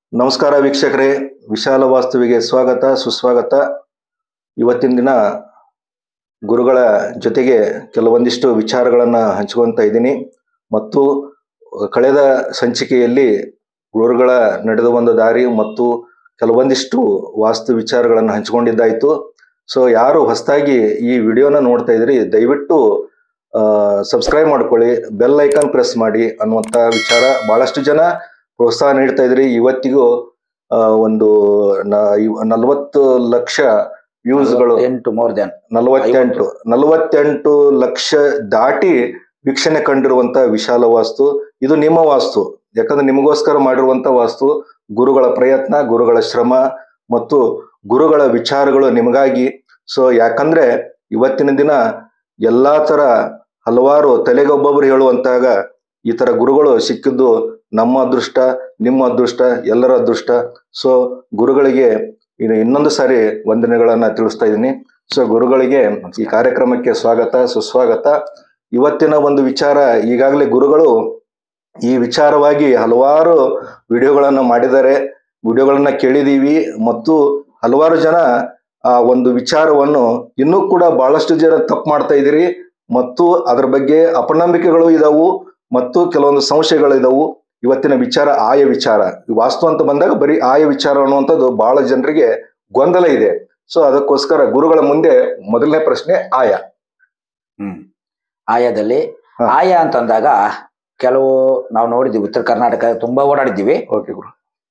ನಮಸ್ಕಾರ ವೀಕ್ಷಕರೇ ವಿಶಾಲ ವಾಸ್ತುವಿಗೆ ಸ್ವಾಗತ ಸುಸ್ವಾಗತ ಇವತ್ತಿನ ದಿನ ಗುರುಗಳ ಜೊತೆಗೆ ಕೆಲವೊಂದಿಷ್ಟು ವಿಚಾರಗಳನ್ನು ಹಂಚ್ಕೊತಾ ಇದ್ದೀನಿ ಮತ್ತು ಕಳೆದ ಸಂಚಿಕೆಯಲ್ಲಿ ಗುರುಗಳ ನಡೆದ ಒಂದು ದಾರಿ ಮತ್ತು ಕೆಲವೊಂದಿಷ್ಟು ವಾಸ್ತು ವಿಚಾರಗಳನ್ನು ಹಂಚಿಕೊಂಡಿದ್ದಾಯಿತು ಸೊ ಯಾರು ಹೊಸದಾಗಿ ಈ ವಿಡಿಯೋನ ನೋಡ್ತಾ ಇದ್ರಿ ದಯವಿಟ್ಟು ಸಬ್ಸ್ಕ್ರೈಬ್ ಮಾಡ್ಕೊಳ್ಳಿ ಬೆಲ್ ಐಕಾನ್ ಪ್ರೆಸ್ ಮಾಡಿ ಅನ್ನುವಂಥ ವಿಚಾರ ಬಹಳಷ್ಟು ಜನ ಪ್ರೋತ್ಸಾಹ ನೀಡ್ತಾ ಇದ್ರಿ ಇವತ್ತಿಗೂ ಆ, ಒಂದು ನಲವತ್ತು ಲಕ್ಷ ವ್ಯೂಸ್ಗಳು ಎಂಟು ಮೋರ್ ದೆನ್ ನಲವತ್ತೆಂಟು ನಲವತ್ತೆಂಟು ಲಕ್ಷ ದಾಟಿ ವೀಕ್ಷಣೆ ಕಂಡಿರುವಂತ ವಿಶಾಲ ವಾಸ್ತು ಇದು ನಿಮ್ಮ ವಾಸ್ತು ಯಾಕಂದ್ರೆ ನಿಮಗೋಸ್ಕರ ಮಾಡಿರುವಂತ ವಾಸ್ತು ಗುರುಗಳ ಪ್ರಯತ್ನ ಗುರುಗಳ ಶ್ರಮ ಮತ್ತು ಗುರುಗಳ ವಿಚಾರಗಳು ನಿಮಗಾಗಿ ಸೊ ಯಾಕಂದ್ರೆ ಇವತ್ತಿನ ದಿನ ಎಲ್ಲಾ ತರ ಹಲವಾರು ತಲೆಗೊಬ್ಬೊಬ್ಬರು ಹೇಳುವಂತಾಗ ಈ ತರ ಗುರುಗಳು ಸಿಕ್ಕಿದ್ದು ನಮ್ಮ ಅದೃಷ್ಟ ನಿಮ್ಮ ಅದೃಷ್ಟ ಎಲ್ಲರ ಅದೃಷ್ಟ ಸೊ ಗುರುಗಳಿಗೆ ಇನ್ನು ಇನ್ನೊಂದು ಸಾರಿ ವಂದನೆಗಳನ್ನ ತಿಳಿಸ್ತಾ ಇದ್ದೀನಿ ಸೊ ಗುರುಗಳಿಗೆ ಈ ಕಾರ್ಯಕ್ರಮಕ್ಕೆ ಸ್ವಾಗತ ಸುಸ್ವಾಗತ ಇವತ್ತಿನ ಒಂದು ವಿಚಾರ ಈಗಾಗಲೇ ಗುರುಗಳು ಈ ವಿಚಾರವಾಗಿ ಹಲವಾರು ವಿಡಿಯೋಗಳನ್ನು ಮಾಡಿದ್ದಾರೆ ವಿಡಿಯೋಗಳನ್ನ ಕೇಳಿದೀವಿ ಮತ್ತು ಹಲವಾರು ಜನ ಆ ಒಂದು ವಿಚಾರವನ್ನು ಇನ್ನೂ ಕೂಡ ಬಹಳಷ್ಟು ಜನ ತಪ್ಪು ಮಾಡ್ತಾ ಇದ್ದೀರಿ ಮತ್ತು ಅದರ ಬಗ್ಗೆ ಅಪನಂಬಿಕೆಗಳು ಇದಾವು ಮತ್ತು ಕೆಲವೊಂದು ಸಂಶಯಗಳು ಇದಾವು ಇವತ್ತಿನ ವಿಚಾರ ಆಯ ವಿಚಾರ ಈ ವಾಸ್ತು ಅಂತ ಬಂದಾಗ ಬರೀ ಆಯ ವಿಚಾರ ಅನ್ನುವಂಥದ್ದು ಬಹಳ ಜನರಿಗೆ ಗೊಂದಲ ಇದೆ ಸೊ ಅದಕ್ಕೋಸ್ಕರ ಗುರುಗಳ ಮುಂದೆ ಮೊದಲನೇ ಪ್ರಶ್ನೆ ಆಯ ಹ್ಮ್ ಆಯದಲ್ಲಿ ಹಾ. ಆಯ ಅಂತಂದಾಗ ಕೆಲವು ನಾವು ನೋಡಿದ್ವಿ ಉತ್ತರ ಕರ್ನಾಟಕ ತುಂಬಾ ಓಡಾಡಿದ್ದೀವಿ ಓಕೆ ಗುರು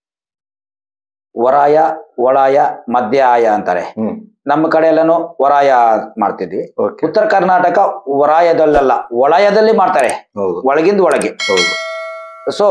ವರಾಯ ಒಳಾಯ ಮಧ್ಯ ಆಯ ಅಂತಾರೆ ಹ್ಮ್ ನಮ್ಮ ಕಡೆ ಎಲ್ಲಾನು ವರಾಯ ಮಾಡ್ತಿದ್ವಿ ಓಕೆ ಉತ್ತರ ಕರ್ನಾಟಕ ವರಾಯದಲ್ಲಲ್ಲ ಒಳಯದಲ್ಲಿ ಮಾಡ್ತಾರೆ ಹೌದು ಒಳಗಿಂದ ಒಳಗೆ ಹೌದು ಸೊ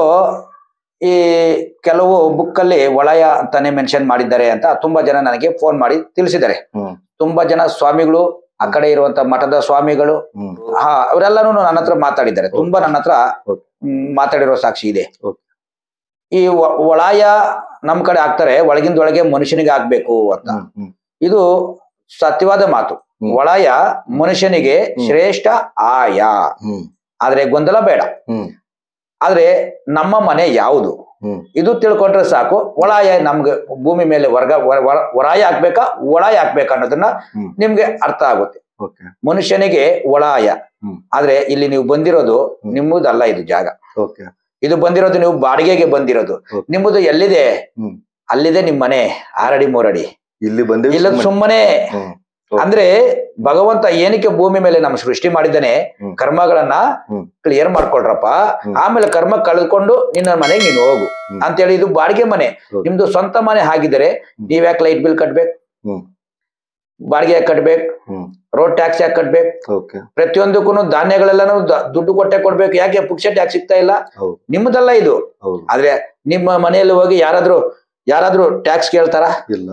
ಈ ಕೆಲವು ಬುಕ್ ಅಲ್ಲಿ ಒಳಯ ಅಂತಾನೆ ಮೆನ್ಷನ್ ಮಾಡಿದ್ದಾರೆ ಅಂತ ತುಂಬಾ ಜನ ನನಗೆ ಫೋನ್ ಮಾಡಿ ತಿಳಿಸಿದ್ದಾರೆ ಹ್ಮ್ ತುಂಬಾ ಜನ ಸ್ವಾಮಿಗಳು ಆ ಕಡೆ ಇರುವಂತ ಮಠದ ಸ್ವಾಮಿಗಳು ಹ್ಮ್ ಹಾ ಅವರೆಲ್ಲಾನು ನನ್ನ ಹತ್ರ ಮಾತಾಡಿದ್ದಾರೆ ತುಂಬಾ ನನ್ನ ಹತ್ರ Okay. ಮ್, ಮಾತಾಡಿರೋ ಸಾಕ್ಷಿ ಇದೆ Okay. ಈ ಒ- ಒಳಾಯ ನಮ್ ಕಡೆ ಹಾಕ್ತಾರೆ ಒಳಗಿಂದ ಒಳಗೆ ಮನುಷ್ಯನಿಗೆ ಆಗ್ಬೇಕು ಅಂತ ಹ್ಮ್ ಹ್ಮ್ ಇದು ಸತ್ಯವಾದ ಮಾತು ಹ್ಮ್. ಒಳಾಯ ಮನುಷ್ಯನಿಗೆ ಹ್ಮ್. ಶ್ರೇಷ್ಠ ಆಯ ಹ್ಮ್ ಆದ್ರೆ ಗೊಂದಲ ಬೇಡ ಹ್ಮ್ ಆದ್ರೆ ನಮ್ಮ ಮನೆ ಯಾವುದು ಹ್ಮ್ ಇದು ತಿಳ್ಕೊಂಡ್ರೆ ಸಾಕು ಒಳಾಯ ನಮ್ಗೆ ಭೂಮಿ ಮೇಲೆ ವರ್ಗ ವರ- ವರ- ವರಾಯ ಹಾಕ್ಬೇಕಾ ಒಳಾಯ ಹಾಕ್ಬೇಕಾ ಅನ್ನೋದನ್ನ ಹ್ಮ್. ನಿಮ್ಗೆ ಅರ್ಥ ಆಗುತ್ತೆ ಓಕೆ ಮನುಷ್ಯನಿಗೆ ಒಳಾಯ ಹ್ಮ್. ಆದ್ರೆ ಇಲ್ಲಿ ನೀವು ಬಂದಿರೋದು ಹ್ಮ್. ನಿಮ್ಮದಲ್ಲ ಇದು ಜಾಗ ಓಕೆ ಇದು ಬಂದಿರೋದು ನೀವು ಬಾಡಿಗೆಗೆ ಬಂದಿರೋದು Okay. ನಿಮ್ಮದು ಎಲ್ಲಿದೆ ಹ್ಮ್. ಅಲ್ಲಿದೆ ನಿಮ್ ಮನೆ ಆರಡಿ ಮೂರಡಿ ಇಲ್ಲಿ ಬಂದಿವಿ ಇಲ್ಲ ಸುಮ್ಮನೆ ಹ್ಮ್ ಅಂದ್ರೆ ಭಗವಂತ ಏನಕ್ಕೆ ಭೂಮಿ ಮೇಲೆ ನಮ್ಮ ಸೃಷ್ಟಿ ಮಾಡಿದ್ದಾನೆ ಹ್ಮ್. ಕರ್ಮಗಳನ್ನ ಹ್ಮ್. ಕ್ಲಿಯರ್ ಮಾಡ್ಕೊಳ್ರಪ್ಪ ಹ್ಮ್. ಆಮೇಲೆ ಕರ್ಮ ಕಳೆದುಕೊಂಡು ನಿನ್ನ ಮನೆಗೆ ನೀನು ಹೋಗು ಹ್ಮ್. ಅಂತೇಳಿ ಇದು ಬಾಡಿಗೆ ಮನೆ Okay. ನಿಮ್ದು ಸ್ವಂತ ಮನೆ ಆಗಿದ್ರೆ ಹ್ಮ್. ನೀವ್ ಯಾಕೆ ಲೈಟ್ ಬಿಲ್ ಕಟ್ಬೇಕು ಹ್ಮ್. ಬಾಡಿಗೆ ಯಾಕೆ ಕಟ್ಬೇಕು ಹ್ಮ್ ರೋಡ್ ಟ್ಯಾಕ್ಸ್ ಯಾಕೆ ಕಟ್ಬೇಕು ಓಕೆ ಪ್ರತಿಯೊಂದಕ್ಕೂ ಧಾನ್ಯಗಳೆಲ್ಲನೂ ದ- ದುಡ್ಡು ಕೊಟ್ಟೆ ಕೊಡ್ಬೇಕು ಯಾಕೆ ಪುಕ್ಷಟ್ ಯಾಕೆ ಸಿಗ್ತಾ ಇಲ್ಲ ಹೌದು ನಿಮ್ಮದಲ್ಲ ಇದು ಹೌದು ಆದ್ರೆ ನಿಮ್ಮ ಮನೆಯಲ್ಲಿ ಹೋಗಿ ಯಾರಾದ್ರೂ ಯಾರಾದ್ರೂ ಟ್ಯಾಕ್ಸ್ ಕೇಳ್ತಾರ ಇಲ್ಲ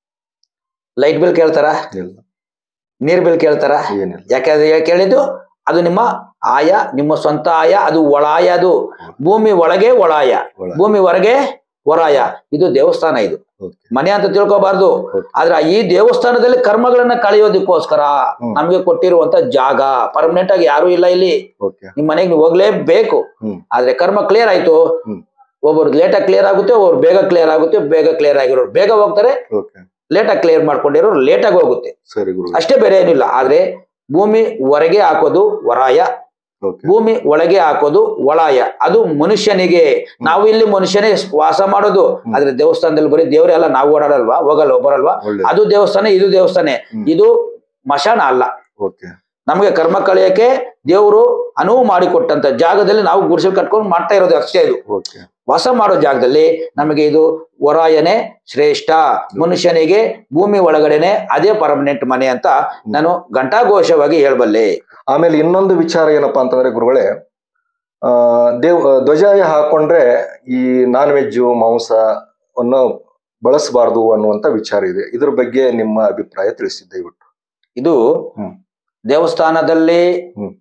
ಲೈಟ್ ಬಿಲ್ ಕೇಳ್ತಾರ ಇಲ್ಲ ನೀರ್ ಬಿಲ್ ಕೇಳ್ತಾರ ಏನಿಲ್ಲ ಯಾಕೆ ಅದು ಯಾಕೆ ಕೇಳಿದ್ದು ಅದು ನಿಮ್ಮ ಆಯ ನಿಮ್ಮ ಸ್ವಂತ ಆಯ ಅದು ಒಳಾಯ ಅದು ಭೂಮಿ ಒಳಗೆ ಒಳಾಯ ಒಳ ಭೂಮಿ ಹೊರಗೆ ಹೊರಾಯ ಇದು ದೇವಸ್ಥಾನ ಇದು ಓಕೆ ಮನೆ ಅಂತ ತಿಳ್ಕೊಬಾರ್ದು Okay. ಆದ್ರೆ ಈ ದೇವಸ್ಥಾನದಲ್ಲಿ ಕರ್ಮಗಳನ್ನ ಕಳೆಯೋದಕ್ಕೋಸ್ಕರ ಹ್ಮ್. ನಮ್ಗೆ ಕೊಟ್ಟಿರುವಂತ ಜಾಗ ಪರ್ಮನೆಂಟ್ ಆಗಿ ಯಾರು ಇಲ್ಲ ಇಲ್ಲಿ ಓಕೆ ನಿಮ್ ಮನೆಗೆ ನೀವು ಹೋಗ್ಲೇಬೇಕು ಹ್ಮ್ ಆದ್ರೆ ಕರ್ಮ ಕ್ಲಿಯರ್ ಆಯ್ತು ಹ್ಮ್. ಒಬ್ಬರು ಲೇಟಾಗಿ ಕ್ಲಿಯರ್ ಆಗುತ್ತೆ ಒಬ್ರು ಬೇಗ ಕ್ಲಿಯರ್ ಆಗುತ್ತೆ ಬೇಗ ಕ್ಲಿಯರ್ ಆಗಿರೋರು ಬೇಗ ಹೋಗ್ತಾರೆ ಓಕೆ ಲೇಟಾಗಿ ಕ್ಲಿಯರ್ ಮಾಡ್ಕೊಂಡಿರೋರು ಲೇಟಾಗಿ ಹೋಗುತ್ತೆ ಸರಿ ಗುರು ಅಷ್ಟೇ ಬೇರೆ ಏನಿಲ್ಲ ಆದ್ರೆ ಭೂಮಿ ಹೊರಗೆ ಹಾಕೋದು ವರಾಯ ಓಕೆ ಭೂಮಿ ಒಳಗೆ ಹಾಕೋದು ಒಳಾಯ ಅದು ಮನುಷ್ಯನಿಗೆ ನಾವು ಇಲ್ಲಿ ಮನುಷ್ಯನೇ ವಾಸ ಮಾಡೋದು ಹ್ಮ್. ಆದ್ರೆ ದೇವಸ್ಥಾನದಲ್ಲಿ ಬರೀ ದೇವರೇ ನಾವು ಓಡಾಡಲ್ವಾ ಹೋಗಲ್ವಾ ಬರಲ್ವಾ ಒಳ್ಳೆ ಅದು ದೇವಸ್ಥಾನ ಇದು ದೇವಸ್ಥಾನ ಹ್ಮ್. ಇದು ಮಶಾನ ಅಲ್ಲ ಓಕೆ ನಮಗೆ ಕರ್ಮ ಕಳೆಯಕ್ಕೆ ದೇವರು ಅನುವು ಮಾಡಿಕೊಟ್ಟಂತ ಜಾಗದಲ್ಲಿ ನಾವು ಗುಡಿಸಲು ಕಟ್ಕೊಂಡು ಮಾಡ್ತಾ ಇರೋದು ಅಷ್ಟೇ ಇದು ಓಕೆ ವಾಸ ಮಾಡೋ ಜಾಗದಲ್ಲಿ ನಮಗೆ ಇದು ವರಾಯನೇ ಶ್ರೇಷ್ಠ ಮನುಷ್ಯನಿಗೆ ಭೂಮಿ ಒಳಗಡೆನೆ ಅದೇ ಪರ್ಮನೆಂಟ್ ಮನೆ ಅಂತ ನಾನು ಘಂಟಾಘೋಷವಾಗಿ ಹೇಳಬಲ್ಲೆ ಆಮೇಲೆ ಇನ್ನೊಂದು ವಿಚಾರ ಏನಪ್ಪಾ ಅಂತಂದ್ರೆ ಗುರುಗಳೇ ಆ ದೇವ್ ಧ್ವಜ ಹಾಕೊಂಡ್ರೆ ಈ ನಾನ್ ವೆಜ್ಜು ಮಾಂಸ ಅನ್ನು ಬಳಸಬಾರ್ದು ಅನ್ನುವಂತ ವಿಚಾರ ಇದೆ ಇದ್ರ ಬಗ್ಗೆ ನಿಮ್ಮ ಅಭಿಪ್ರಾಯ ತಿಳಿಸಿ ದಯವಿಟ್ಟು ಇದು ಹ್ಮ್. ದೇವಸ್ಥಾನದಲ್ಲಿ ಹ್ಮ್.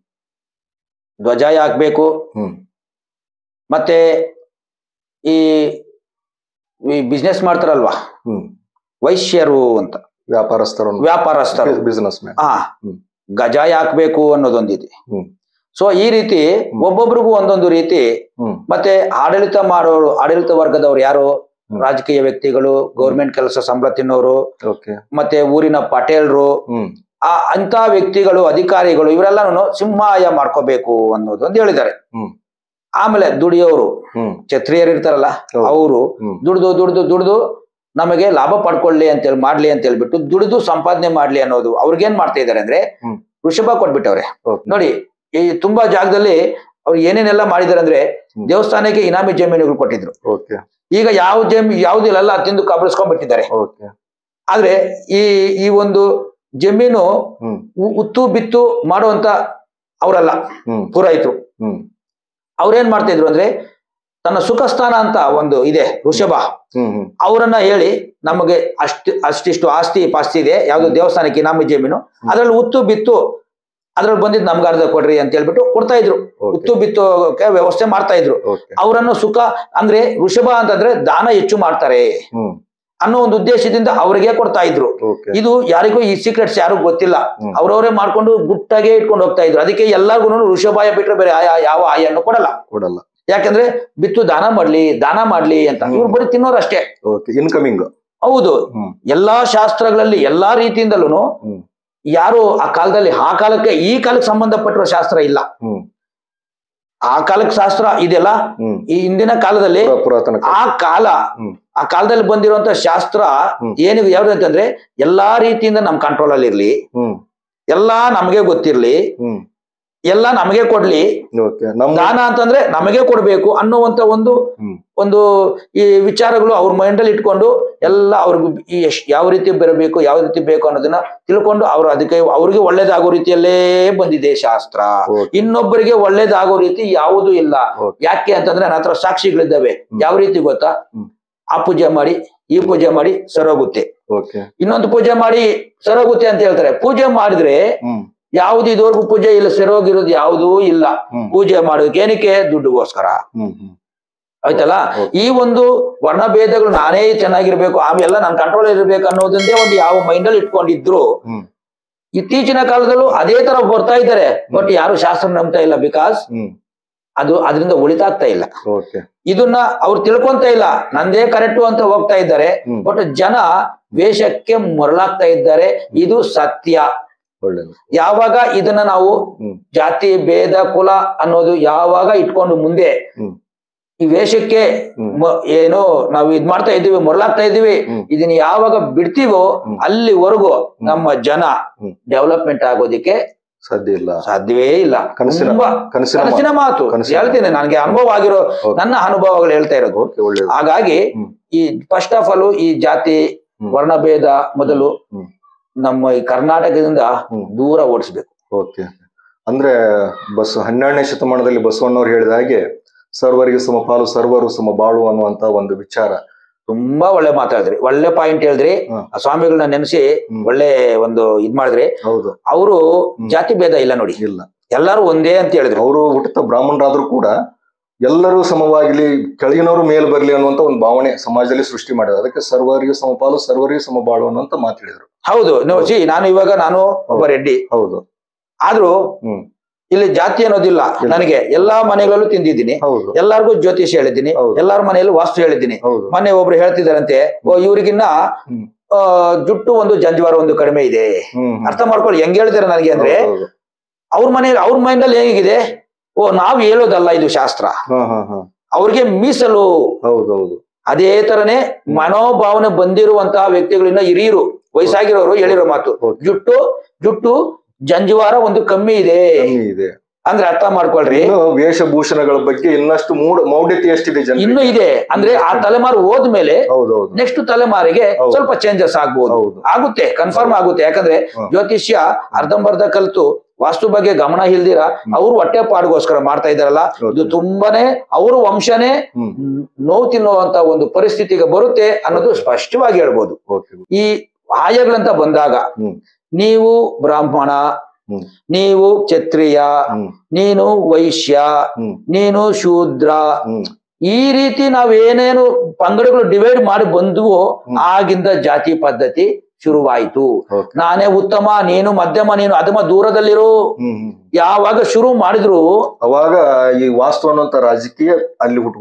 ಧ್ವಜ ಹಾಕ್ಬೇಕು ಹ್ಮ್ ಮತ್ತೆ ಈ ಈ ಬಿಸ್ನೆಸ್ ಮಾಡ್ತಾರಲ್ವಾ ಹ್ಮ್ ವೈಶ್ಯರು ಅಂತ ವ್ಯಾಪಾರಸ್ಥರು ವ್ಯಾಪಾರಸ್ಥರು ಬಿಸಿನೆಸ್ ಮ್ಯಾನ್ ಹಾ ಹ್ಮ್. ಗಜಾಯ ಹಾಕ್ಬೇಕು ಅನ್ನೋದೊಂದಿದೆ ಹ್ಮ್. ಸೊ ಈ ರೀತಿ ಒಬ್ಬೊಬ್ರಿಗೂ ಒಂದೊಂದು ರೀತಿ ಹ್ಮ್ ಮತ್ತೆ ಆಡಳಿತ ಮಾಡೋರು ಆಡಳಿತ ವರ್ಗದವ್ರು ಯಾರು ಹ್ಮ್. ರಾಜಕೀಯ ವ್ಯಕ್ತಿಗಳು ಗೌರ್ಮೆಂಟ್ ಕೆಲಸ ಸಂಬಳ ತಿನ್ನೋರು ಓಕೆ ಮತ್ತೆ ಊರಿನ ಪಟೇಲ್ರು ಹ್ಮ್ ಆ ಅಂತ ವ್ಯಕ್ತಿಗಳು ಅಧಿಕಾರಿಗಳು ಇವರೆಲ್ಲನೂ ಸಿಂಹಾಯ ಮಾಡ್ಕೋಬೇಕು ಅನ್ನೋದು ಅಂತ ಹೇಳಿದ್ದಾರೆ ಹ್ಮ್. ಆಮೇಲೆ ದುಡಿಯೋರು ಹ್ಮ್ ಕ್ಷತ್ರಿಯರು ಇರ್ತಾರಲ್ಲ ಹೌದು. ಅವರು ಹ್ಮ್ ದುಡ್ದು ದುಡ್ದು ದುಡ್ದು ನಮಗೆ ಲಾಭ ಪಡ್ಕೊಳ್ಳಿ ಅಂತೇಳಿ ಮಾಡ್ಲಿ ಅಂತ ಹೇಳ್ಬಿಟ್ಟು ದುಡಿದು ಸಂಪಾದನೆ ಮಾಡ್ಲಿ ಅನ್ನೋದು ಅವ್ರಿಗೇನ್ ಮಾಡ್ತಾ ಇದಾರೆ ಅಂದ್ರೆ ಹ್ಮ್. ವೃಷಭ ಕೊಟ್ಬಿಟ್ಟವ್ರೆ ಓಕೆ ನೋಡಿ ಈ ತುಂಬಾ ಜಾಗದಲ್ಲಿ ಅವ್ರು ಏನೇನೆಲ್ಲ ಮಾಡಿದಾರೆ ಅಂದ್ರೆ ಹ್ಮ್. ದೇವಸ್ಥಾನಕ್ಕೆ ಇನಾಮಿ ಜಮೀನುಗಳು ಕೊಟ್ಟಿದ್ರು ಓಕೆ ಈಗ ಯಾವ ಜಮೀನು ಯಾವ್ದಿಲ್ಲ ತಿಂದು ಕಬಳಿಸ್ಕೊಂಡ್ಬಿಟ್ಟಿದ್ದಾರೆ ಓಕೆ ಆದ್ರೆ ಈ ಈ ಒಂದು ಜಮೀನು ಹ್ಮ್ ಉ- ಉತ್ತು ಬಿತ್ತು ಮಾಡುವಂತ ಅವರಲ್ಲ ಹ್ಮ್ ಪುರೋಹಿತರು ಹ್ಮ್ ಅವ್ರೇನ್ ಮಾಡ್ತಾ ಇದ್ರು ಅಂದ್ರೆ ತನ್ನ ಸುಖಸ್ಥಾನ ಅಂತ ಒಂದು ಇದೆ ವೃಷಭ ಹ್ಮ್ ಹ್ಮ್ ಅವರನ್ನ ಹೇಳಿ ನಮಗೆ ಅಷ್ಟ್ ಅಷ್ಟಿಷ್ಟು ಆಸ್ತಿ ಪಾಸ್ತಿ ಇದೆ ಯಾವ್ದು ದೇವಸ್ಥಾನಕ್ಕೆ ಇನಾಮಿ ಜಮೀನು ಅದ್ರಲ್ಲಿ ಉತ್ತು ಬಿತ್ತು ಅದ್ರಲ್ಲಿ ಬಂದಿದ್ದು ನಮ್ಗೆ ಅರ್ಧ ಕೊಡ್ರಿ ಅಂತ ಹೇಳ್ಬಿಟ್ಟು ಕೊಡ್ತಾ ಇದ್ರು ಓಕೆ ಉತ್ತು ಬಿತ್ತೋಕೆ ವ್ಯವಸ್ಥೆ ಮಾಡ್ತಾ ಇದ್ರು ಓಕೆ ಅವರನ್ನು ಸುಖ ಅಂದ್ರೆ ವೃಷಭ ಅಂತಂದ್ರೆ ದಾನ ಹೆಚ್ಚು ಮಾಡ್ತಾರೆ ಹ್ಮ್ ಅನ್ನೋ ಒಂದು ಉದ್ದೇಶದಿಂದ ಅವರಿಗೆ ಕೊಡ್ತಾ ಇದ್ರು ಓಕೆ ಇದು ಯಾರಿಗೂ ಈ ಸೀಕ್ರೆಟ್ಸ್ ಯಾರಿಗೂ ಗೊತ್ತಿಲ್ಲ ಹ್ಮ್. ಅವ್ರವರೇ ಮಾಡ್ಕೊಂಡು ಗುಟ್ಟಾಗೆ ಇಟ್ಕೊಂಡು ಹೋಗ್ತಾ ಇದ್ರು ಅದಕ್ಕೆ ಎಲ್ಲಾರ್ಗು ವೃಷಭಾಯ ಬಿಟ್ರೆ ಬೇರೆ ಆಯ ಯಾವ ಆಯನ್ನು ಕೊಡಲ್ಲ ಕೊಡಲ್ಲ ಯಾಕಂದ್ರೆ ಬಿತ್ತು ದಾನ ಮಾಡ್ಲಿ ದಾನ ಮಾಡ್ಲಿ ಅಂತ ಹ್ಮ್. ಇವ್ರು ಬರೀ ತಿನ್ನೋರಷ್ಟೇ ಓಕೆ ಇನ್ಕಮಿಂಗ್ ಹೌದು ಹ್ಮ್ ಎಲ್ಲಾ ಶಾಸ್ತ್ರಗಳಲ್ಲಿ ಎಲ್ಲಾ ರೀತಿಯಿಂದಲೂ ಹ್ಮ್ ಯಾರು ಆ ಕಾಲದಲ್ಲಿ ಆ ಕಾಲಕ್ಕೆ ಈ ಕಾಲಕ್ಕೆ ಸಂಬಂಧಪಟ್ಟಿರೋ ಶಾಸ್ತ್ರ ಇಲ್ಲ ಹ್ಮ್ ಆ ಕಾಲಕ್ಕೆ ಶಾಸ್ತ್ರ ಇದೆಲ್ಲ ಹ್ಮ್ ಈ ಹಿಂದಿನ ಕಾಲದಲ್ಲಿ ಪುರಾ- ಪುರಾತನ ಕಾಲ. ಆ ಕಾಲ ಹ್ಮ್. ಆ ಕಾಲದಲ್ಲಿ ಬಂದಿರುವಂತ ಶಾಸ್ತ್ರ ಹ್ಮ್. ಏನು ಯಾವ್ದು ಅಂತಂದ್ರೆ ಎಲ್ಲಾ ರೀತಿಯಿಂದ ನಮ್ ಕಂಟ್ರೋಲ್ ಅಲ್ಲಿ ಇರ್ಲಿ ಹ್ಮ್ ಎಲ್ಲಾ ನಮಗೆ ಗೊತ್ತಿರ್ಲಿ ಹ್ಮ್ ಎಲ್ಲ ನಮಗೆ ಕೊಡ್ಲಿ ಓಕೆ ನಮ್ಮ ದಾನ ಅಂತಂದ್ರೆ ನಮಗೆ ಕೊಡ್ಬೇಕು ಅನ್ನುವಂತ ಒಂದು ಹ್ಮ್ ಒಂದು ಈ ವಿಚಾರಗಳು ಅವ್ರ ಮೈಂಡಲ್ಲಿ ಇಟ್ಕೊಂಡು ಎಲ್ಲ ಅವ್ರಿಗೆ ಈ ಎಷ್ಟ್ ಯಾವ ರೀತಿ ಬರಬೇಕು ಯಾವ ರೀತಿ ಬೇಕು ಅನ್ನೋದನ್ನ ತಿಳ್ಕೊಂಡು ಅವ್ರು ಅದಕ್ಕೆ ಅವ್ರಿಗೆ ಒಳ್ಳೇದಾಗೋ ರೀತಿಯಲ್ಲೇ ಬಂದಿದೆ ಶಾಸ್ತ್ರ ಓಕೆ ಇನ್ನೊಬ್ಬರಿಗೆ ಒಳ್ಳೇದಾಗೋ ರೀತಿ ಯಾವುದೂ ಇಲ್ಲ ಓಕೆ ಯಾಕೆ ಅಂತಂದ್ರೆ ನನ್ನ ಹತ್ರ ಸಾಕ್ಷಿಗಳಿದ್ದಾವೆ ಹ್ಮ್. ಯಾವ ರೀತಿ ಗೊತ್ತಾ ಹ್ಮ್. ಆ ಪೂಜೆ ಮಾಡಿ ಈ ಪೂಜೆ ಮಾಡಿ ಸರೋಗುತ್ತೆ ಓಕೆ ಇನ್ನೊಂದು ಪೂಜೆ ಮಾಡಿ ಸರೋಗುತ್ತೆ ಅಂತ ಹೇಳ್ತಾರೆ ಪೂಜೆ ಮಾಡಿದ್ರೆ ಹ್ಮ್ ಯಾವ್ದು ಇದುವರೆಗೂ ಪೂಜೆ ಇಲ್ಲ ಸರೋಗಿರೋದು ಯಾವುದೂ ಇಲ್ಲ ಹ್ಮ್ ಪೂಜೆ ಮಾಡೋದಕ್ಕೆ ಏನಕ್ಕೆ ದುಡ್ಡುಗೋಸ್ಕರ ಹ್ಮ್ ಹ್ಮ್ ಆಯ್ತಲ್ಲ ಓಕೆ. ಈ ಒಂದು ವರ್ಣಭೇದಗಳು ನಾನೇ ಚೆನ್ನಾಗಿರ್ಬೇಕು ಅವೆಲ್ಲ ನನ್ನ ಕಂಟ್ರೋಲ್ ಇರಬೇಕು ಅನ್ನೋದನ್ನೇ ಒಂದು ಯಾವ ಮೈಂಡಲ್ಲಿ ಇಟ್ಕೊಂಡಿದ್ರು ಹ್ಮ್ ಇತ್ತೀಚಿನ ಕಾಲದಲ್ಲೂ ಅದೇ ತರ ಬರ್ತಾ ಇದ್ದಾರೆ ಬಟ್ ಯಾರು ಶಾಸ್ತ್ರ ನಂಬ್ತಾ ಇಲ್ಲ ಬಿಕಾಸ್ ಹ್ಮ್ ಅದು ಅದರಿಂದ ಉಳಿತಾಗ್ತಾ ಇಲ್ಲ ಓಕೆ ಇದನ್ನ ಅವ್ರು ತಿಳ್ಕೊಂತ ಇಲ್ಲ ನಂದೇ ಕರೆಕ್ಟು ಅಂತ ಹೋಗ್ತಾ ಇದ್ದಾರೆ ಹ್ಮ್ ಬಟ್ ಜನ ವೇಷಕ್ಕೆ ಮರಳಾಗ್ತಾ ಇದ್ದಾರೆ ಇದು ಸತ್ಯ ಒಳ್ಳೇದು ಯಾವಾಗ ಇದನ್ನ ನಾವು ಹ್ಮ್ ಜಾತಿ ಭೇದ ಕುಲ ಅನ್ನೋದು ಯಾವಾಗ ಇಟ್ಕೊಂಡು ಮುಂದೆ ಹ್ಮ್ ಈ ವೇಷಕ್ಕೆ ಹ್ಮ್ ಮ- ಏನು ನಾವು ಇದ್ ಮಾಡ್ತಾ ಇದ್ದೀವಿ ಮೊರಲಾಗ್ತಾ ಇದ್ದೀವಿ ಹ್ಮ್. ಇದನ್ನ ಯಾವಾಗ ಬಿಡ್ತೀವೋ ಹ್ಮ್. ಅಲ್ಲಿವರೆಗೂ ನಮ್ಮ ಜನ ಹ್ಮ್. ಡೆವಲಪ್ಮೆಂಟ್ ಆಗೋದಿಕ್ಕೆ ಸಾಧ್ಯ ಇಲ್ಲ ಸಾಧ್ಯವೇ ಇಲ್ಲ ಕನಸಿನ ತುಂಬಾ ಕನಸಿನ ಕನಸಿನ ಮಾತು ಕನಸಿನ ಹೇಳ್ತೀನಿ ನನಗೆ ಅನುಭವ ಆಗಿರೋ Okay. ನನ್ನ ಅನುಭವಗಳು ಹೇಳ್ತಾ ಇರೋದು ಓಕೆ ಒಳ್ಳೇದು ಹಾಗಾಗಿ ಹ್ಮ್. ಈ ಫಸ್ಟ್ ಆಫ್ ಆಲ್ ಈ ಜಾತಿ ಹ್ಮ್. ವರ್ಣಭೇದ ಮೊದಲು ಹ್ಮ್. ನಮ್ಮ ಈ ಕರ್ನಾಟಕದಿಂದ ಹ್ಮ್. ದೂರ ಓಡಿಸ್ಬೇಕು ಓಕೆ ಅಂದ್ರೆ ಬಸ್ ಹನ್ನೆರಡನೇ ಶತಮಾನದಲ್ಲಿ ಬಸವಣ್ಣವ್ರು ಹೇಳಿದ ಹಾಗೆ ಸರ್ವರಿಗೆ ಸಮಪಾಲು ಸರ್ವರು ಸಮಬಾಳು ಅನ್ನುವಂತ ಒಂದು ವಿಚಾರ ತುಂಬಾ ಒಳ್ಳೆ ಮಾತಾಡಿದ್ರಿ ಒಳ್ಳೆ ಪಾಯಿಂಟ್ ಹೇಳಿದ್ರಿ ಹ್ಮ್. ಆ ಸ್ವಾಮಿಗಳನ್ನ ನೆನೆಸಿ ಹ್ಮ್. ಒಳ್ಳೆ ಒಂದು ಇದ್ ಮಾಡಿದ್ರಿ ಹೌದು ಅವರು ಹ್ಮ್. ಜಾತಿ ಭೇದ ಇಲ್ಲ ನೋಡಿ ಇಲ್ಲ ಎಲ್ಲರೂ ಒಂದೇ ಅಂತ ಹೇಳಿದ್ರು ಅವರು ಹುಟ್ಟಿದ ಬ್ರಾಹ್ಮಣರಾದ್ರೂ ಕೂಡ ಎಲ್ಲರೂ ಸಮವಾಗಲಿ ಕೆಳಗಿನವರು ಮೇಲ್ ಬರ್ಲಿ ಅನ್ನುವಂತ ಒಂದು ಭಾವನೆ ಸಮಾಜದಲ್ಲಿ ಸೃಷ್ಟಿ ಮಾಡಿದ್ರು ಅದಕ್ಕೆ ಸರ್ವರಿಗೂ ಸಮಪಾಲು ಸರ್ವರಿಗೂ ಸಮಬಾಳು ಅನ್ನುವಂತ ಮಾತಾಡಿದ್ರು ಹೌದು ನೀವು ಸಿ ನಾನು ಇವಾಗ ನಾನು ಒಬ್ಬ ರೆಡ್ಡಿ ಹೌದು ಆದ್ರೂ ಹ್ಮ್ ಇಲ್ಲಿ ಜಾತಿ ಅನ್ನೋದಿಲ್ಲ ಇಲ್ಲ. ನನಗೆ ಎಲ್ಲಾ ಮನೆಗಳಲ್ಲೂ ತಿಂದಿದ್ದೀನಿ ಹೌದು ಎಲ್ಲಾರ್ಗೂ ಜ್ಯೋತಿಷ್ ಹೇಳಿದ್ದೀನಿ ಹೌದು. ಎಲ್ಲಾರ ಮನೆಯಲ್ಲೂ ವಾಸ್ತು ಹೇಳಿದ್ದೀನಿ ಹೌದು ಮೊನ್ನೆ ಒಬ್ರು ಹೇಳ್ತಿದಾರಂತೆ ಓ ಇವ್ರಿಗಿನ್ನ ಹ್ಮ್. ಆ, ಜುಟ್ಟು ಒಂದು ಜಂಜವಾರ ಒಂದು ಕಡಿಮೆ ಇದೆ ಹ್ಮ್ ಹ್ಮ್. ಅರ್ಥ ಮಾಡ್ಕೊಳ್ಳಿ ಹೆಂಗ್ ಹೇಳ್ತಾರೆ ನನಗೆ ಅಂದ್ರೆ ಹೌದು, ಹೌದು. ಅವ್ರ ಮನೆ ಅವ್ರ ಮೈಂಡ್ ಅಲ್ಲಿ ಹೇಗಿದೆ ಓ ನಾವ್ ಹೇಳೋದಲ್ಲ ಇದು ಶಾಸ್ತ್ರ ಹಾ ಹಾ ಹಾ ಅವ್ರಿಗೆ ಮೀಸಲು ಹೌದು ಹೌದು ಅದೇ ತರನೇ ಮನೋಭಾವನೆ ಬಂದಿರುವಂತಹ ವ್ಯಕ್ತಿಗಳಿಂದ ಹಿರಿಯರು ವಯಸ್ಸಾಗಿರೋರು ಹೇಳಿರೋ ಮಾತು Okay. ಜುಟ್ಟು ಜುಟ್ಟು ಜಂಜವಾರ ಒಂದು ಕಮ್ಮಿ ಇದೆ ಕಮ್ಮಿ ಇದೆ ಅಂದ್ರೆ ಅರ್ಥ ಮಾಡ್ಕೊಳ್ರಿ ಇನ್ನು ವೇಷಭೂಷಣಗಳ ಬಗ್ಗೆ ಇನ್ನಷ್ಟು ಮೂಡ ಮೌಢ್ಯತೆ ಎಷ್ಟಿದೆ ಜನ ಇನ್ನು ಇದೆ ಅಂದ್ರೆ ಆ ತಲೆಮಾರು ಹೋದ್ಮೇಲೆ ಹೌದು ಹೌದು ನೆಕ್ಸ್ಟ್ ತಲೆಮಾರಿಗೆ ಹೌದು. ಸ್ವಲ್ಪ ಚೇಂಜಸ್ ಆಗ್ಬೋದು ಹೌದು ಆಗುತ್ತೆ ಕನ್ಫರ್ಮ್ ಆಗುತ್ತೆ ಯಾಕಂದ್ರೆ ಹ್ಮ್. ಜ್ಯೋತಿಷ್ಯ ಅರ್ಧಂಬರ್ಧ ಕಲ್ತು ವಾಸ್ತು ಬಗ್ಗೆ ಗಮನ ಇಲ್ದಿರ ಅವರು ಹೊಟ್ಟೆ ಪಾಡ್ಗೋಸ್ಕರ ಮಾಡ್ತಾ ಇದಾರಲ್ಲ ಇದು ತುಂಬಾನೇ ಅವ್ರ ವಂಶನೇ ಹ್ಮ್ ನೋವು ತಿನ್ನುವಂತ ಒಂದು ಪರಿಸ್ಥಿತಿಗೆ ಬರುತ್ತೆ ಅನ್ನೋದು ಸ್ಪಷ್ಟವಾಗಿ ಹೇಳ್ಬೋದು ಓಕೆ ಈ ಆಯಗಳಂತ ಬಂದಾಗ ಹ್ಮ್ ನೀವು ಬ್ರಾಹ್ಮಣ ಹ್ಮ್ ನೀವು ಕ್ಷತ್ರಿಯ ಹ್ಮ್ ನೀನು ವೈಶ್ಯ ಹ್ಮ್ ನೀನು ಶೂದ್ರ ಹ್ಮ್ ಈ ರೀತಿ ನಾವೇನೇನು ಪಂಗಡಗಳು ಡಿವೈಡ್ ಮಾಡಿ ಬಂದುವೋ ಹ್ಮ್. ಆಗಿಂದ ಜಾತಿ ಪದ್ಧತಿ ಶುರುವಾಯಿತು ಓಕೆ ನಾನೇ ಉತ್ತಮ ನೀನು ಮಧ್ಯಮ ನೀನು ಅಧಮ ದೂರದಲ್ಲಿರು ಹ್ಮ್ ಹ್ಮ್ ಯಾವಾಗ ಶುರು ಮಾಡಿದ್ರು ಅವಾಗ ಈ ವಾಸ್ತು ಅನ್ನುವಂತ ರಾಜಕೀಯ ಅಲ್ಲಿ ಹುಟ್ಕೊಂತು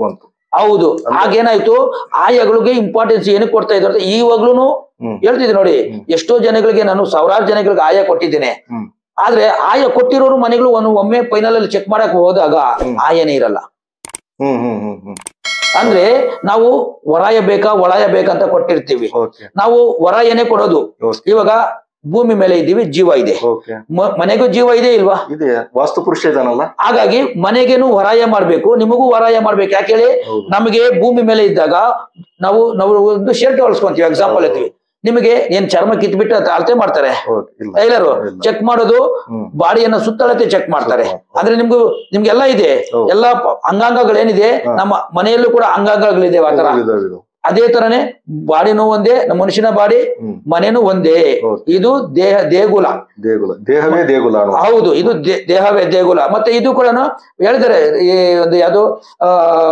ಹೌದು ಆಗೇನಾಯ್ತು ಆಯಗಳಿಗೆ ಇಂಪಾರ್ಟೆನ್ಸ್ ಏನಕ್ಕೆ ಕೊಡ್ತಾ ಇದ್ರು ಅಂತ ಇವಾಗ್ಲೂ ಹ್ಮ್ ಹೇಳ್ತಿದ್ದೆ ನೋಡಿ ಹ್ಮ್. ಎಷ್ಟೋ ಜನಗಳಿಗೆ ನಾನು ಸಾವಿರಾರು ಜನಗಳಿಗೆ ಆಯ ಕೊಟ್ಟಿದ್ದೇನೆ ಹ್ಮ್ ಆದ್ರೆ ಆಯ ಕೊಟ್ಟಿರೋರು ಮನೆಗಳು ಒಂದು ಒಮ್ಮೆ ಫೈನಲ್ ಅಲ್ಲಿ ಚೆಕ್ ಮಾಡಕ್ ಹೋದಾಗ ಹ್ಮ್. ಆಯನೇ ಇರಲ್ಲ ಹ್ಮ್ ಹ್ಮ್ ಹ್ಮ್ ಹ್ಮ್ ಅಂದ್ರೆ ನಾವು ವರಾಯ ಬೇಕಾ ಒಳಾಯ ಬೇಕಂತ ಕೊಟ್ಟಿರ್ತೀವಿ ಓಕೆ ನಾವು ವರಾಯನೇ ಕೊಡೋದು ಓಕೆ ಇವಾಗ ಭೂಮಿ ಮೇಲೆ ಇದ್ದೀವಿ ಜೀವ ಇದೆ ಓಕೆ ಮ- ಮನೆಗೂ ಜೀವ ಇದೆ ಇಲ್ವಾ ಇದೆ ವಾಸ್ತು ಪುರುಷ ಇದಾನಲ್ಲ ಹಾಗಾಗಿ ಮನೆಗೇನು ವರಾಯ ಮಾಡ್ಬೇಕು ನಿಮಗೂ ವರಾಯ ಮಾಡ್ಬೇಕು ಯಾಕೆ ಹೇಳಿ ಹೌದು ನಮಗೆ ಭೂಮಿ ಮೇಲೆ ಇದ್ದಾಗ ನಾವು ನಾವು ಒಂದು ಶರ್ಟ್ ಹೊಲ್ಸ್ಕೊಂತೀವಿ ಎಕ್ಸಾಂಪಲ್ ಹೌದು. ಹೇಳ್ತೀವಿ ನಿಮಗೆ ಏನ್ ಚರ್ಮ ಕಿತ್ಬಿಟ್ಟು ಅದ್ ಅಳತೆ ಮಾಡ್ತಾರೆ ಓಕೆ ಇಲ್ಲ ಟೈಲರು ಇಲ್ಲ. ಚೆಕ್ ಮಾಡೋದು ಹ್ಮ್ ಬಾಡಿಯನ್ನ ಸುತ್ತಳತೆ ಚೆಕ್ ಮಾಡ್ತಾರೆ Check ಮಾಡ್ತಾರೆ. ಅಂದ್ರೆ ನಿಮ್ಗೂ ನಿಮ್ಗೆಲ್ಲ ಇದೆ ಹೌದು. ಎಲ್ಲಾ ಪ- ಅಂಗಾಂಗಗಳೇನಿದೆ ಹಾ. ನಮ್ಮ ಮನೆಯಲ್ಲೂ ಕೂಡ ಅಂಗಾಂಗಗಳಿದೆ ಆ ತರ ಇದಾವೆ, ಇದಾವೆ. ಅದೇ ತರನೇ ಬಾಡಿನೂ ಒಂದೇ ನಮ್ಮ ಮನುಷ್ಯನ ಬಾಡಿ ಹ್ಮ್ ಮನೆನೂ ಒಂದೇ ಹೌದು. ಇದು ದೇಹ ದೇಗುಲ ದೇಗುಲ ದೇಹವೇ ದೇಗುಲ ಅನ್ನುವ ಹೌದು ಇದು ದೇ- ದೇಹವೇ ದೇಗುಲ ಮತ್ತೆ ಇದು ಕೂಡ ಹೇಳಿದರೆ ಈ ಒಂದು ಯಾವುದು ಆ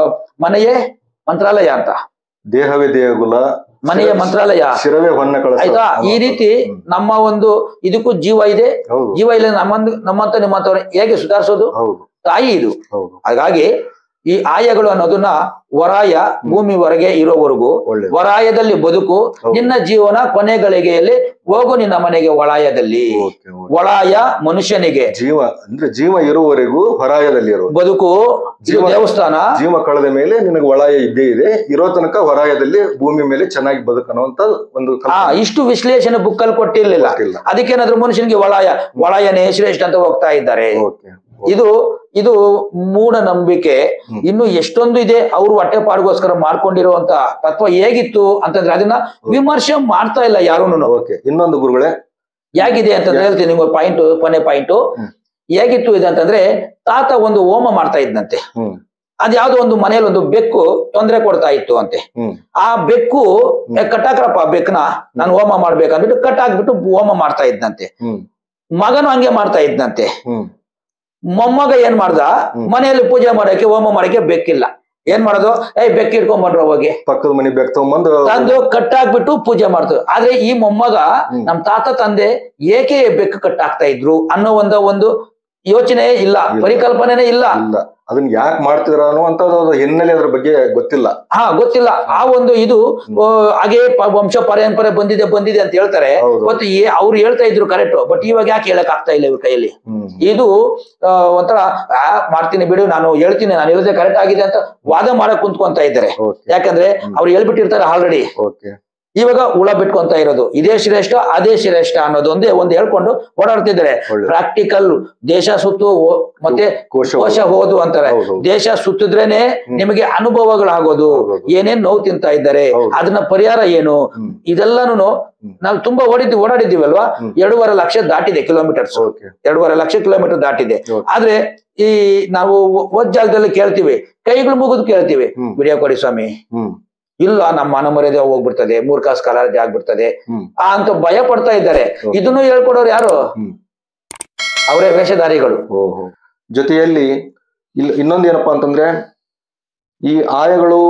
ಮನೆಯೇ ಮಂತ್ರಾಲಯ ಅಂತ ದೇಹವೇ ದೇಗುಲ ಮನೆಯ ಮಂತ್ರಾಲಯ ಶಿರವೇ ಹೊನ್ನ ಕಳಸ ಆಯ್ತಾ ಈ ರೀತಿ ಹ್ಮ್. ನಮ್ಮ ಒಂದು ಇದಕ್ಕೂ ಜೀವ ಇದೆ ಹೌದು ಜೀವ ಇಲ್ಲ ನಮ್ಮಂದು ನಮ್ಮಂತ ನಿಮ್ಮಂತವ್ರ ಹೇಗೆ ಸುಧಾರಿಸೋದು ಹೌದು ತಾಯಿ ಇದು ಹೌದು ಹಾಗಾಗಿ ಈ ಆಯಗಳು ಅನ್ನೋದನ್ನ ವರಾಯ ಭೂಮಿ ಹೊರಗೆ ಇರೋವರೆಗೂ ಒಳ್ಳೇದು ವರಾಯದಲ್ಲಿ ಬದುಕು ಹೌದು. ನಿನ್ನ ಜೀವನ ಕೊನೆ ಗಳಿಗೆಯಲ್ಲಿ ಹೋಗು ನಿನ್ನ ಮನೆಗೆ ಒಳಾಯದಲ್ಲಿ ಓಕೆ ಓಕೆ. ಒಳಾಯ ಮನುಷ್ಯನಿಗೆ ಜೀವ ಅಂದ್ರೆ ಜೀವ ಇರುವವರೆಗೂ ಹೊರಾಯದಲ್ಲಿ ಇರುವುದು ಬದುಕು ಇದು ಜೀವ- ದೇವಸ್ಥಾನ ಜೀವ ಕಳೆದ ಮೇಲೆ ನಿನಗೆ ವಲಯ ಇದ್ದೇ ಇದೆ ಇರೋ ತನಕ ಹೊರಾಯದಲ್ಲಿ ಭೂಮಿ ಮೇಲೆ ಚೆನ್ನಾಗಿ ಬದುಕನ್ನುವಂತ ಒಂದು ಆ ಕಲ್ಪನೆ ಇಷ್ಟು ವಿಶ್ಲೇಷಣೆ ಬುಕ್ ಅಲ್ಲಿ ಕೊಟ್ಟಿರ್ಲಿಲ್ಲ ಗೊತ್ತಿಲ್ಲ. ಅದಕ್ಕೇನಾದ್ರೂ ಮನುಷ್ಯನಿಗೆ ಒಳಾಯ ಒಳಾಯನೇ ಶ್ರೇಷ್ಠ ಅಂತ ಹೋಗ್ತಾ ಇದ್ದಾರೆ ಓಕೆ ಇದು ಇದು ಮೂಢನಂಬಿಕೆ ಹ್ಮ್. ಇನ್ನು ಎಷ್ಟೊಂದು ಇದೆ ಅವರು ಹೊಟ್ಟೆಪಾಡಿಗೋಸ್ಕರ ಮಾಡ್ಕೊಂಡಿರುವಂತ ತತ್ವ ಹೇಗಿತ್ತು ಅಂತಂದ್ರೆ ಅದನ್ನ ವಿಮರ್ಶೆ ಮಾಡ್ತಾ ಇಲ್ಲ ಯಾರೂನು ಓಕೆ ಇನ್ನೊಂದು ಗುರುಗಳೇ ಹೇಗಿದೆ ಅಂತಂದ್ರೆ ಹೇಳ್ತೀನಿ ನಿಮ್ಗೆ ಪಾಯಿಂಟ್ ಕೊನೆ ಪಾಯಿಂಟ್ ಹ್ಮ್. ಹೇಗಿತ್ತು ಇದು ಅಂತಂದ್ರೆ ತಾತ ಒಂದು ಹೋಮ ಮಾಡ್ತಾ ಇದ್ನಂತೆ ಹ್ಮ್ ಅದ್ಯಾವ್ದೋ ಒಂದು ಮನೇಲಿ ಒಂದು ಬೆಕ್ಕು ತೊಂದರೆ ಕೊಡ್ತಾ ಇತ್ತು ಅಂತೆ ಹ್ಮ್ ಆ ಬೆಕ್ಕು "ಏ, ಕಟ್ಟಾಕ್ರಪ್ಪ ಬೆಕ್ಕನ ನಾನು ಹೋಮ ಮಾಡ್ಬೇಕಂದ್ಬಿಟ್ಟು ಕಟ್ಟಾಕ್ಬಿಟ್ಟು ಹೋಮ ಮಾಡ್ತಾ ಇದ್ನಂತೆ ಹ್ಮ್ ಮಗನು ಹಂಗೆ ಮಾಡ್ತಾ ಇದ್ನಂತೆ ಹ್ಮ್ ಮೊಮ್ಮಗ ಏನ್ ಮಾಡ್ದ ಹ್ಮ್. ಮನೆಯಲ್ಲಿ ಪೂಜೆ ಮಾಡಕ್ಕೆ ಹೋಮ ಮಾಡಕ್ಕೆ ಬೆಕ್ಕಿಲ್ಲ ಏನ್ ಮಾಡೋದು ಏಯ್ ಬೆಕ್ಕು ಇಟ್ಕೊಂಡ್ ಬಂದ್ರು ಹೋಗಿ ಪಕ್ಕದ ಮನೆ ಬೆಕ್ ತಗೊಂಬಂದು ತಂದು ಕಟ್ಟಾಕ್ಬಿಟ್ಟು ಪೂಜೆ ಮಾಡ್ತು ಆದ್ರೆ ಈ ಮೊಮ್ಮಗ ಹ್ಮ್. ನಮ್ ತಾತ ತಂದೆ ಏಕೆ ಬೆಕ್ಕು ಕಟ್ಟಾಕ್ತಾ ಇದ್ರು ಅನ್ನೋ ಒಂದು ಒಂದು ಯೋಚನೆ ಇಲ್ಲ ಇಲ್ಲ. ಪರಿಕಲ್ಪನೆನೇ ಇಲ್ಲ ಇಲ್ಲ ಅದನ್ನ ಯಾಕೆ ಮಾಡ್ತಿದ್ರ ಅನ್ನುವಂಥದ್ದು ಅದ್ರ ಹಿನ್ನೆಲೆ ಅದ್ರ ಬಗ್ಗೆ ಗೊತ್ತಿಲ್ಲ ಹಾ ಗೊತ್ತಿಲ್ಲ ಆ ಒಂದು ಇದು ಆ, ಹಾಗೆ ಪ- ವಂಶ ಪರಂಪರೆ ಬಂದಿದೆ ಬಂದಿದೆ ಅಂತ ಹೇಳ್ತಾರೆ ಹೌದು. ಮತ್ತೆ ಏ- ಅವ್ರು ಹೇಳ್ತಾ ಇದ್ರು ಕರೆಕ್ಟ್ ಬಟ್ ಇವಾಗ ಯಾಕೆ ಹೇಳಕ್ ಆಗ್ತಾ ಇಲ್ಲ ಇವ್ರ ಕೈಯಲ್ಲಿ ಹ್ಮ್ ಇದು ಆ, ಒಂಥರ ಆ, ಮಾಡ್ತೀನಿ ಬಿಡು ನಾನು ಹೇಳ್ತೀನಿ ನಾನು ಹೇಳಿದ್ರೆ ಕರೆಕ್ಟ್ ಆಗಿದೆ ಅಂತ ವಾದ ಮಾಡಕ್ ಕುಂತ್ಕೊಂತ ಇದ್ದಾರೆ ಓಕೆ ಯಾಕಂದ್ರೆ ಅವ್ರು ಹೇಳ್ಬಿಟ್ಟಿರ್ತಾರೆ ಆಲ್ರೆಡಿ ಓಕೆ ಇವಾಗ ಹುಳ ಬಿಟ್ಕೊಂತ ಇರೋದು ಇದೇ ಶ್ರೇಷ್ಠ ಅದೇ ಶ್ರೇಷ್ಠ ಅನ್ನೋದು ಒಂದೇ ಒಂದು ಹೇಳ್ಕೊಂಡು ಓಡಾಡ್ತಿದ್ದಾರೆ ಒಳ್ಳೆ ಪ್ರಾಕ್ಟಿಕಲ್ ದೇಶ ಸುತ್ತು ಓ- ಮತ್ತೆ ಕೋಶ ಕೋಶ ಹೋದು ಅಂತಾರೆ ಹೌದು. ದೇಶ ಸುತ್ತಿದ್ರೇನೆ ನಿಮಗೆ ಅನುಭವಗಳಾಗೋದು ಹೌದು. ಏನೇನ್ ನೋವು ತಿಂತಾ ಇದ್ದಾರೆ ಹೌದು. ಅದನ್ನ ಪರಿಹಾರ ಏನು ಹ್ಮ್ ಇದೆಲ್ಲಾನು ಹ್ಮ್. ನಾವು ತುಂಬಾ ಓಡಿದ್ವಿ ಓಡಾಡಿದ್ದೀವಲ್ವಾ ಹ್ಮ್. ಎರಡೂವರೆ ಲಕ್ಷ ದಾಟಿದೆ ಕಿಲೋಮೀಟರ್ಸ್ ಓಕೆ ಎರಡೂವರೆ ಲಕ್ಷ ಕಿಲೋಮೀಟರ್ ದಾಟಿದೆ Okay. ಆದ್ರೆ ಈ ನಾವು ಒಂದ್ ಜಾಗದಲ್ಲಿ ಕೇಳ್ತೀವಿ ಕೈಗಳು ಮುಗಿದು ಕೇಳ್ತೀವಿ ಹ್ಮ್. ವಿಡಿಯೋ ಕೊಡಿ ಸ್ವಾಮಿ ಹ್ಮ್ ಇಲ್ಲ ನಮ್ಮ ಮನ ಮರ್ಯಾದೆ ಹೋಗ್ಬಿಡ್ತದೆ ಮೂರ್ ಕಾಸು ಕಾಲಾರದೆ ಆಗ್ಬಿಡ್ತದೆ ಹ್ಮ್ ಆ ಅಂತ ಭಯ ಪಡ್ತಾ ಇದ್ದಾರೆ Okay. ಇದನ್ನು ಹೇಳ್ಕೊಡೋರು ಯಾರು ಹ್ಮ್ ಅವರೇ ವೇಷಧಾರಿಗಳು ಓಹೋ ಜೊತೆಯಲ್ಲಿ ಇಲ್ಲಿ ಇನ್ನೊಂದು ಏನಪ್ಪಾ ಅಂತಂದ್ರೆ ಈ ಆಯಗಳು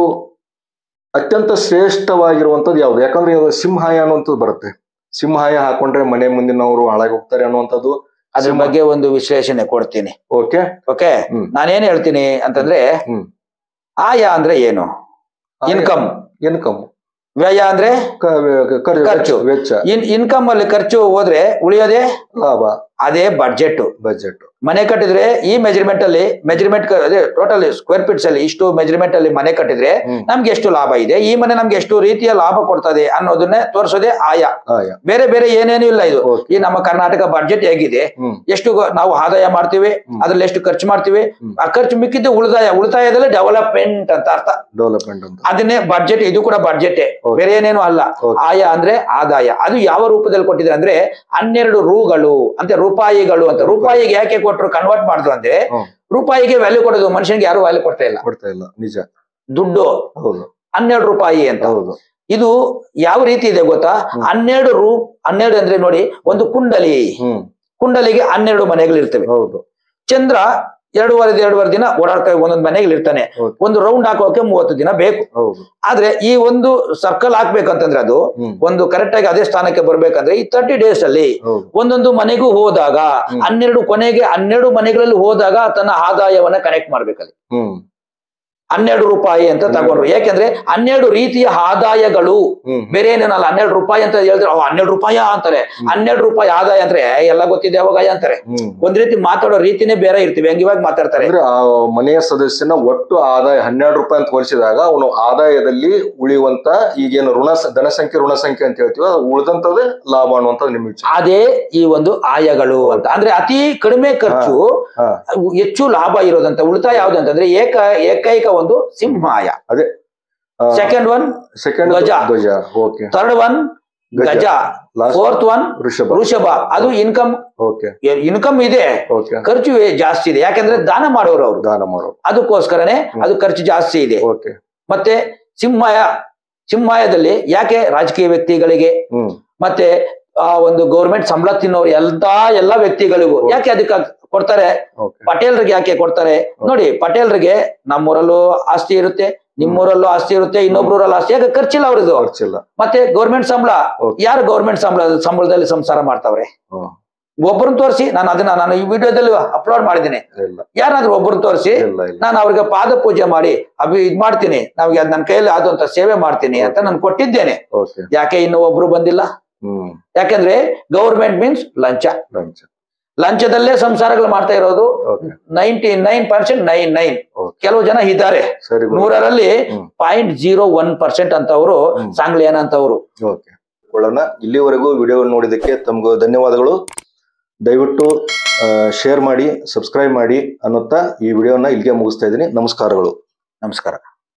ಅತ್ಯಂತ ಶ್ರೇಷ್ಠವಾಗಿರುವಂತದ್ದು ಯಾವ್ದು ಯಾಕಂದ್ರೆ ಇವಾಗ ಸಿಂಹಾಯ ಅನ್ನುವಂಥದ್ದು ಬರುತ್ತೆ ಸಿಂಹಾಯ ಹಾಕೊಂಡ್ರೆ ಮನೆ ಮುಂದಿನವರು ಹಾಳಾಗಿ ಹೋಗ್ತಾರೆ ಅನ್ನುವಂಥದ್ದು ಅದ್ರ ಬಗ್ಗೆ ಒಂದು ವಿಶ್ಲೇಷಣೆ ಕೊಡ್ತೀನಿ ಓಕೆ ಓಕೆ ಹ್ಮ್. ನಾನೇನ್ ಹೇಳ್ತೀನಿ ಅಂತಂದ್ರೆ ಹ್ಮ್. ಆಯ ಅಂದ್ರೆ ಏನು ಇನ್ಕಮ್ ಇನ್ಕಮ್ ವ್ಯಯ ಅಂದ್ರೆ ಖರ್ಚು. ವೆಚ್ಚ ಇನ್ ಇನ್ಕಮ್ ಅಲ್ಲಿ ಖರ್ಚು ಹೋದ್ರೆ ಉಳಿಯೋದೇ ಲಾಭ ಅದೇ ಬಡ್ಜೆಟ್ ಬಜೆಟ್ ಮನೆ ಕಟ್ಟಿದ್ರೆ ಈ ಮೆಜರ್ಮೆಂಟ್ ಅಲ್ಲಿ ಮೆಜರ್ಮೆಂಟ್ ಅದೇ ಟೋಟಲ್ ಸ್ಕ್ವೇರ್ ಫೀಟ್ಸ್ ಅಲ್ಲಿ ಇಷ್ಟು ಮೆಜರ್ಮೆಂಟ್ ಅಲ್ಲಿ ಮನೆ ಕಟ್ಟಿದ್ರೆ ಹ್ಮ್. ನಮ್ಗೆ ಎಷ್ಟು ಲಾಭ ಇದೆ ಈ ಮನೆ ನಮ್ಗೆ ಎಷ್ಟು ರೀತಿಯ ಲಾಭ ಕೊಡ್ತದೆ ಅನ್ನೋದನ್ನೇ ತೋರಿಸೋದೇ ಆಯ ಆಯ ಬೇರೆ ಬೇರೆ ಏನೇನು ಇಲ್ಲ ಇದು Okay. ಈ ನಮ್ಮ ಕರ್ನಾಟಕ ಬಡ್ಜೆಟ್ ಹೇಗಿದೆ ಹ್ಮ್ ಎಷ್ಟು ಗೊ- ನಾವು ಆದಾಯ ಮಾಡ್ತೀವಿ ಹ್ಮ್. ಅದ್ರಲ್ಲಿ ಎಷ್ಟು ಖರ್ಚು ಮಾಡ್ತೀವಿ ಹ್ಮ್. ಆ ಖರ್ಚು ಮಿಕ್ಕಿದ್ದು ಉಳಿತಾಯ ಉಳಿತಾಯದಲ್ಲಿ ಡೆವಲಪ್ಮೆಂಟ್ ಅಂತ ಅರ್ಥ ಡೆವಲಪ್ಮೆಂಟ್ ಅಂತ ಅದನ್ನೇ ಬಡ್ಜೆಟ್ ಇದು ಕೂಡ ಬಡ್ಜೆಟ್ Okay. ಬೇರೆ ಏನೇನು ಅಲ್ಲ Okay. ಆಯ ಅಂದ್ರೆ ಆದಾಯ ಅದು ಯಾವ ರೂಪದಲ್ಲಿ ಕೊಟ್ಟಿದೆ ಅಂದ್ರೆ ಹನ್ನೆರಡು ರೂಗಳು ಅಂತ ರೂಪಾಯಿಗಳು ಅಂತ ರೂಪಾಯಿಗೆ ಯಾಕೆ ಕೊಟ್ರು ಕನ್ವರ್ಟ್ ಮಾಡಿದ್ರು ಅಂದ್ರೆ ಹ್ಮ್. ರೂಪಾಯಿಗೆ ವ್ಯಾಲ್ಯೂ ಕೊಡೋದು ಮನುಷ್ಯನಿಗೆ ಯಾರು ವ್ಯಾಲ್ಯೂ ಕೊಡ್ತಾ ಇಲ್ಲ ಕೊಡ್ತಾ ಇಲ್ಲ ನಿಜ ದುಡ್ಡು ಹೌದು ಹನ್ನೆರಡು ರೂಪಾಯಿ ಅಂತ ಹೌದು ಇದು ಯಾವ ರೀತಿ ಇದೆ ಗೊತ್ತಾ ಹ್ಮ್. ಹನ್ನೆರಡು ರೂ ಹನ್ನೆರಡು ಅಂದ್ರೆ ನೋಡಿ ಒಂದು ಕುಂಡಲಿ ಹ್ಮ್ ಕುಂಡಲಿಗೆ ಹನ್ನೆರಡು ಮನೆಗಳಿರ್ತವೆ ಹೌದು ಚಂದ್ರ ಎರಡೂವರೆ ಎರಡೂವರೆ ದಿನ ಓಡಾಡ್ತಾ ಒಂದೊಂದು ಮನೆಗೆ ಇರ್ತಾನೆ Okay. ಒಂದು ರೌಂಡ್ ಹಾಕೋಕೆ ಮೂವತ್ತು ದಿನ ಬೇಕು ಹೌದು ಆದ್ರೆ ಈ ಒಂದು ಸರ್ಕಲ್ ಹಾಕ್ಬೇಕಂತಂದ್ರೆ ಅದು ಹ್ಮ್ ಒಂದು ಕರೆಕ್ಟ್ ಆಗಿ ಅದೇ ಸ್ಥಾನಕ್ಕೆ ಬರ್ಬೇಕಂದ್ರೆ ಈ ತರ್ಟಿ ಡೇಸ್ ಅಲ್ಲಿ ಹೌದು ಒಂದೊಂದು ಮನೆಗೂ ಹೋದಾಗ ಹ್ಮ್. ಹನ್ನೆರಡು ಕೊನೆಗೆ ಹನ್ನೆರಡು ಮನೆಗಳಲ್ಲಿ ಹೋದಾಗ ತನ್ನ ಆದಾಯವನ್ನ ಕನೆಕ್ಟ್ ಮಾಡ್ಬೇಕಲ್ಲಿ ಹ್ಮ್ ಹನ್ನೆರಡು ರೂಪಾಯಿ ಅಂತ ತಗೊಂಡ್ರು ಯಾಕೆಂದ್ರೆ ಹನ್ನೆರಡು ರೀತಿಯ ಆದಾಯಗಳು ಹ್ಮ್ ಬೇರೆ ಏನೇನಲ್ಲ ಹನ್ನೆರಡು ರೂಪಾಯಿ ಅಂತ ಹೇಳಿದ್ರೆ ಅವ್ ಹನ್ನೆರಡು ರೂಪಾಯ ಅಂತಾರೆ ಹನ್ನೆರಡು ರೂಪಾಯಿ ಆದಾಯ ಅಂದ್ರೆ ಏ, ಎಲ್ಲ ಗೊತ್ತಿದೆ ಅವಾಗ ಅಂತಾರೆ ಹ್ಮ್ ಒಂದ್ ರೀತಿ ಮಾತಾಡೋ ರೀತಿನೇ ಬೇರೆ ಇರ್ತೀವಿ ವ್ಯಂಗ್ಯವಾಗಿ ಮಾತಾಡ್ತಾರೆ ಅಂದ್ರೆ ಆ ಮನೆಯ ಸದಸ್ಯನ ಒಟ್ಟು ಆದಾಯ ಹನ್ನೆರಡು ರೂಪಾಯಿ ಅಂತ ಹೋಲಿಸಿದಾಗ ಅವನು ಆದಾಯದಲ್ಲಿ ಉಳಿಯುವಂತ ಈಗೇನು ಋಣ ಸ- ಧನಸಂಖ್ಯೆ ಋಣ ಸಂಖ್ಯೆ ಅಂತ ಹೇಳ್ತೀವಿ ಅದು ಉಳಿದಂತದೇ ಲಾಭ ಅನ್ನುವಂಥದ್ದು ನಿಮ್ಮ ವಿಚಾರ ಅದೇ ಈ ಒಂದು ಆಯಗಳು ಅಂತ ಅಂದ್ರೆ ಅತಿ ಕಡಿಮೆ ಖರ್ಚು ಹಾ ಹೆಚ್ಚು ಲಾಭ ಇರೋದಂತ ಉಳಿತಾಯ ಯಾವ್ದು ಅಂತಂದ್ರೆ ಏಕ ಏಕೈಕ ಒಂದು ಸಿಂಹಾಯ ಅದೇ ಸೆಕೆಂಡ್ ಒನ್ ಸೆಕೆಂಡ್ ಗಜ. ಧ್ವಜ ಓಕೆ ಥರ್ಡ್ ಒನ್ ಗಜ ಲಾಸ್ಟ್ ಫೋರ್ತ್ ಒನ್ ವೃಷಭ ವೃಷಭ ಅದು ಇನ್ಕಮ್ ಓಕೆ ಇನ್ಕಮ್ ಇದೆ ಓಕೆ ಖರ್ಚು ಏ- ಜಾಸ್ತಿ ಇದೆ ಯಾಕಂದ್ರೆ ದಾನ ಮಾಡೋರು ಅವರು ದಾನ ಮಾಡೋ ಅದಕ್ಕೋಸ್ಕರನೇ ಅದು ಖರ್ಚು ಜಾಸ್ತಿ ಇದೆ ಓಕೆ ಮತ್ತೆ ಸಿಂಹಾಯ ಸಿಂಹಾಯದಲ್ಲಿ ಯಾಕೆ ರಾಜಕೀಯ ವ್ಯಕ್ತಿಗಳಿಗೆ ಹ್ಮ್ ಮತ್ತೆ ಆ ಒಂದು ಗೌರ್ಮೆಂಟ್ ಸಂಬಳ ತಿನ್ನೋರು ಎಲ್ಲಾ ಎಲ್ಲಾ ವ್ಯಕ್ತಿಗಳಿಗೂ ಯಾಕೆ ಅದಕ್ಕೆ ಕೊಡ್ತಾರೆ ಓಕೆ ಪಟೇಲ್ರಿಗೆ ಯಾಕೆ ಕೊಡ್ತಾರೆ ನೋಡಿ ಪಟೇಲ್ರಿಗೆ ನಮ್ಮೂರಲ್ಲೂ ಆಸ್ತಿ ಇರುತ್ತೆ ನಿಮ್ಮೂರಲ್ಲೂ ಆಸ್ತಿ ಇರುತ್ತೆ ಇನ್ನೊಬ್ರೂರಲ್ಲೂ ಆಸ್ತಿ ಯಾಕೆ ಖರ್ಚಿಲ್ಲ ಅವ್ರದ್ದು ಖರ್ಚಿಲ್ಲ ಮತ್ತೆ ಗೌರ್ಮೆಂಟ್ ಸಂಬಳ Okay. ಯಾರು ಗೌರ್ಮೆಂಟ್ ಸಂಬಳ ಸಂಬಳದಲ್ಲಿ ಸಂಸಾರ ಮಾಡ್ತಾವ್ರೆ ಹ್ಮ್. ಒಬ್ಬರನ್ನ ತೋರಿಸಿ ನಾನು ಅದನ್ನ ನಾನು ಈ ವಿಡಿಯೋದಲ್ಲಿ ಅಪ್ಲೋಡ್ ಮಾಡಿದ್ದೀನಿ ಇಲ್ಲ ಯಾರಾದ್ರೂ ಒಬ್ಬರನ್ನ ತೋರಿಸಿ ಇಲ್ಲ ಇಲ್ಲ ನಾನು ಅವ್ರಿಗೆ ಪಾದ ಪೂಜೆ ಮಾಡಿ ಅಭಿ ಇದ್ ಮಾಡ್ತೀನಿ ನಾವ್ಗೆ ಅದ್ ನನ್ನ ಕೈಯಲ್ಲಿ ಆದಂತ ಸೇವೆ ಮಾಡ್ತೀನಿ ಅಂತ ನಾನು ಕೊಟ್ಟಿದ್ದೇನೆ ಓಕೆ ಯಾಕೆ ಇನ್ನು ಒಬ್ರು ಬಂದಿಲ್ಲ ಹ್ಮ್ ಯಾಕಂದ್ರೆ ಗೌರ್ಮೆಂಟ್ ಮೀನ್ಸ್ ಲಂಚ ಲಂಚ ಲಂಚದಲ್ಲೇ ಸಂಸಾರಗಳು ಮಾಡ್ತಾ ಇರೋದು okay ninety nine percent nine nine okay ಕೆಲವು ಜನ ಇದ್ದಾರೆ ಸರಿ ಗುರು. ನೂರರಲ್ಲಿ ಹ್ಮ್. ಪಾಯಿಂಟ್ ಜೀರೋ ಒನ್ ಪರ್ಸೆಂಟ್ ಅಂತವರು ಹ್ಮ್. ಸಾಂಗ್ಲಿಯನ್ ಅಂತವರು ಓಕೆ ಕೊಳ್ಳೋಣ ಇಲ್ಲಿವರೆಗೂ ವಿಡಿಯೋ ನೋಡಿದ್ದಕ್ಕೆ ತಮಗೂ ಧನ್ಯವಾದಗಳು ದಯವಿಟ್ಟು ಶೇರ್ ಮಾಡಿ ಸಬ್ಸ್ಕ್ರೈಬ್ ಮಾಡಿ ಅನ್ನುತ್ತಾ ಈ ವಿಡಿಯೋನ ಇಲ್ಲಿಗೆ ಮುಗಿಸ್ತಾ ಇದ್ದೀನಿ ನಮಸ್ಕಾರಗಳು ನಮಸ್ಕಾರ